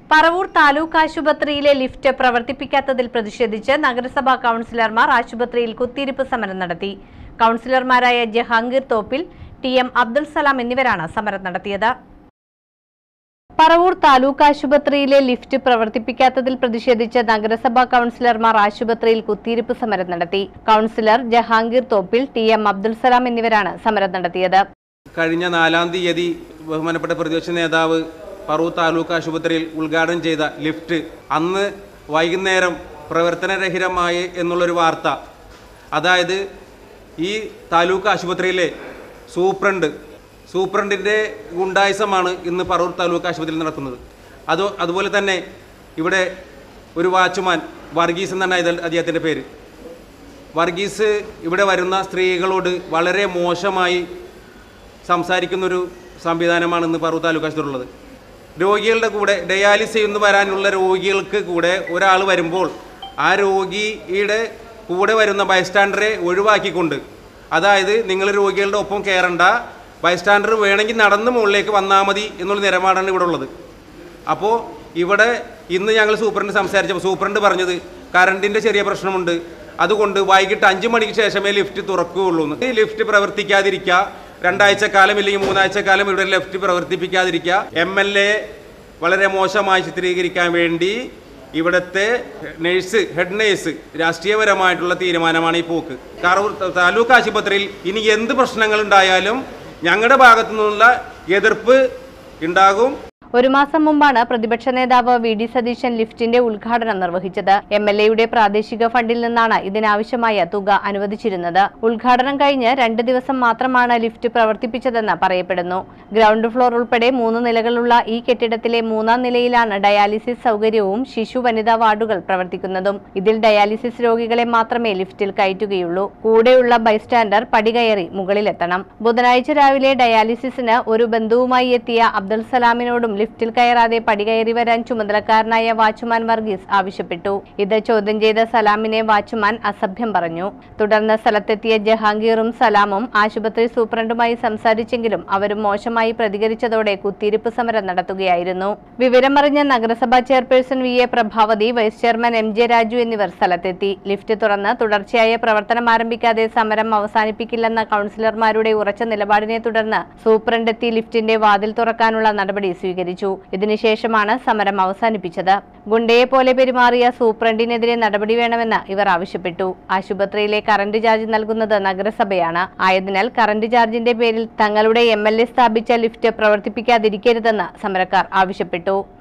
പറവൂർ താലൂക്ക് ആശുപത്രിയിലെ ലിഫ്റ്റ് പ്രവർത്തിപ്പിക്കാത്തതിൽ പ്രതിഷേധിച്ച് നഗരസഭാ കൗൺസിലർമാർ ആശുപത്രിയിൽ കുത്തിയിരിപ്പ് സമരം നടത്തി കൗൺസിലർമാരായ ജഹാംഗീർ തോപ്പിൽ ടി എം അബ്ദുൽ സലാം എന്നിവരാണ് സമരം നടത്തിയത് പറവൂർ താലൂക്ക് ആശുപത്രിയിലെ ലിഫ്റ്റ് പ്രവർത്തിപ്പിക്കാത്തതിൽ പ്രതിഷേധിച്ച് നഗരസഭാ കൗൺസിലർമാർ ആശുപത്രിയിൽ കുത്തിയിരിപ്പ് സമരം നടത്തി councillor Jahangir Thoppil T M Abdul Salam എന്നിവരാണ് സമരം നടത്തിയത് കഴിഞ്ഞ നാലാം തീയതി ബഹുമാനപ്പെട്ട പ്രതിപക്ഷ നേതാവ് പറവൂർ താലൂക്ക് ആശുപത്രിയിൽ ഉദ്ഘാടനം ചെയ്ത ലിഫ്റ്റ് അന്ന് വൈകുന്നേരം പ്രവർത്തനരഹിതമായി എന്നുള്ളൊരു വാർത്ത അതായത് ഈ താലൂക്ക് ആശുപത്രിയിലെ സൂപ്രണ്ട് സൂപ്രണ്ടിൻ്റെ ഗുണ്ടായുസമാണ് ഇന്ന് പറവൂർ താലൂക്ക് ആശുപത്രിയിൽ നടക്കുന്നത് അത് അതുപോലെ തന്നെ ഇവിടെ ഒരു വാച്ച്മാൻ വർഗീസ് എന്നാണ് ഇത് അദ്ദേഹത്തിൻ്റെ പേര് വർഗീസ് ഇവിടെ വരുന്ന സ്ത്രീകളോട് വളരെ മോശമായി സംസാരിക്കുന്നൊരു സംവിധാനമാണ് ഇന്ന് പറവൂർ താലൂക്ക് ആശുപത്രിയിലുള്ളത് രോഗികളുടെ കൂടെ ഡയാലിസ് ചെയ്യുന്ന വരാനുള്ള രോഗികൾക്ക് കൂടെ ഒരാൾ വരുമ്പോൾ ആ രോഗിയുടെ കൂടെ വരുന്ന ബൈസ്റ്റാൻഡറെ ഒഴിവാക്കിക്കൊണ്ട് അതായത് നിങ്ങൾ രോഗികളുടെ ഒപ്പം കയറണ്ട ബൈസ്റ്റാൻഡർ വേണമെങ്കിൽ നടന്ന് മുകളിലേക്ക് വന്നാൽ മതി എന്നുള്ള നിലപാടാണ് ഇവിടെ ഉള്ളത് അപ്പോൾ ഇവിടെ ഇന്ന് ഞങ്ങൾ സൂപ്രണ്ട് സംസാരിച്ചപ്പോൾ സൂപ്രണ്ട് പറഞ്ഞത് കറണ്ടിൻ്റെ ചെറിയ പ്രശ്നമുണ്ട് അതുകൊണ്ട് വൈകിട്ട് അഞ്ച് മണിക്ക് ശേഷമേ ലിഫ്റ്റ് തുറക്കുകയുള്ളൂ എന്ന്. ഈ ലിഫ്റ്റ് പ്രവർത്തിക്കാതിരിക്കുക രണ്ടാഴ്ച കാലം ഇല്ലെങ്കിൽ മൂന്നാഴ്ച കാലം ഇവിടെ ലിഫ്റ്റ് പ്രവർത്തിപ്പിക്കാതിരിക്കുക എം എൽ എ വളരെ മോശമായി ചിത്രീകരിക്കാൻ വേണ്ടി ഇവിടുത്തെ നഴ്സ് ഹെഡ് നഴ്സ് രാഷ്ട്രീയപരമായിട്ടുള്ള തീരുമാനമാണ് ഈ പോക്ക് കറൂർ താലൂക്ക് ആശുപത്രിയിൽ ഇനി എന്ത് പ്രശ്നങ്ങൾ ഉണ്ടായാലും ഞങ്ങളുടെ ഭാഗത്തു നിന്നുള്ള എതിർപ്പ് ഉണ്ടാകും ഒരു മാസം മുമ്പാണ് പ്രതിപക്ഷ നേതാവ് വി ഡി സതീശൻ ലിഫ്റ്റിന്റെ ഉദ്ഘാടനം നിർവഹിച്ചത് എം എൽ എയുടെ പ്രാദേശിക ഫണ്ടിൽ നിന്നാണ് ഇതിനാവശ്യമായ തുക അനുവദിച്ചിരുന്നത് ഉദ്ഘാടനം കഴിഞ്ഞ് രണ്ട് ദിവസം മാത്രമാണ് ലിഫ്റ്റ് പ്രവർത്തിപ്പിച്ചതെന്ന് പറയപ്പെടുന്നു ഗ്രൗണ്ട് ഫ്ലോർ ഉൾപ്പെടെ മൂന്ന് നിലകളുള്ള ഈ കെട്ടിടത്തിലെ മൂന്നാം നിലയിലാണ് ഡയാലിസിസ് സൗകര്യവും ശിശു വനിതാ വാർഡുകൾ പ്രവർത്തിക്കുന്നതും ഇതിൽ ഡയാലിസിസ് രോഗികളെ മാത്രമേ ലിഫ്റ്റിൽ കയറ്റുകയുള്ളൂ കൂടെയുള്ള ബൈസ്റ്റാൻഡർ പടികയറി മുകളിലെത്തണം ബുധനാഴ്ച രാവിലെ ഡയാലിസിസിന് ഒരു ബന്ധുവുമായി എത്തിയ അബ്ദുൽ സലാമിനോടും ലിഫ്റ്റിൽ കയറാതെ പടികയറി വരാൻ ചുമതലക്കാരനായ വാച്ച്മാൻ വർഗീസ് ആവശ്യപ്പെട്ടു ഇത് ചോദ്യം ചെയ്ത സലാമിനെ വാച്ച്മാൻ അസഭ്യം പറഞ്ഞു തുടർന്ന് സ്ഥലത്തെത്തിയ ജഹാംഗീറും സലാമും ആശുപത്രി സൂപ്രണ്ടുമായി സംസാരിച്ചെങ്കിലും അവരും മോശമായി പ്രതികരിച്ചതോടെ കുത്തിയിരിപ്പ് സമരം നടത്തുകയായിരുന്നു വിവരമറിഞ്ഞ നഗരസഭാ chairperson V A Prabhavathi vice chairman M J Raju എന്നിവർ സ്ഥലത്തെത്തി ലിഫ്റ്റ് തുറന്ന് തുടർച്ചയായ പ്രവർത്തനം ആരംഭിക്കാതെ സമരം അവസാനിപ്പിക്കില്ലെന്ന കൗൺസിലർമാരുടെ ഉറച്ച നിലപാടിനെ തുടർന്ന് സൂപ്രണ്ടെത്തി ലിഫ്റ്റിന്റെ വാതിൽ തുറക്കാനുള്ള നടപടി സ്വീകരിച്ചു ഇതിനുശേഷമാണ് സമരം അവസാനിപ്പിച്ചത് ഗുണ്ടയെ പോലെ പെരുമാറിയ സൂപ്രണ്ടിനെതിരെ നടപടി വേണമെന്ന് ഇവർ ആവശ്യപ്പെട്ടു ആശുപത്രിയിലെ കറന്റ് ചാർജ് നൽകുന്നത് നഗരസഭയാണ് ആയതിനാൽ കറന്റ് ചാർജിന്റെ പേരിൽ തങ്ങളുടെ എം സ്ഥാപിച്ച ലിഫ്റ്റ് പ്രവർത്തിപ്പിക്കാതിരിക്കരുതെന്ന് സമരക്കാർ ആവശ്യപ്പെട്ടു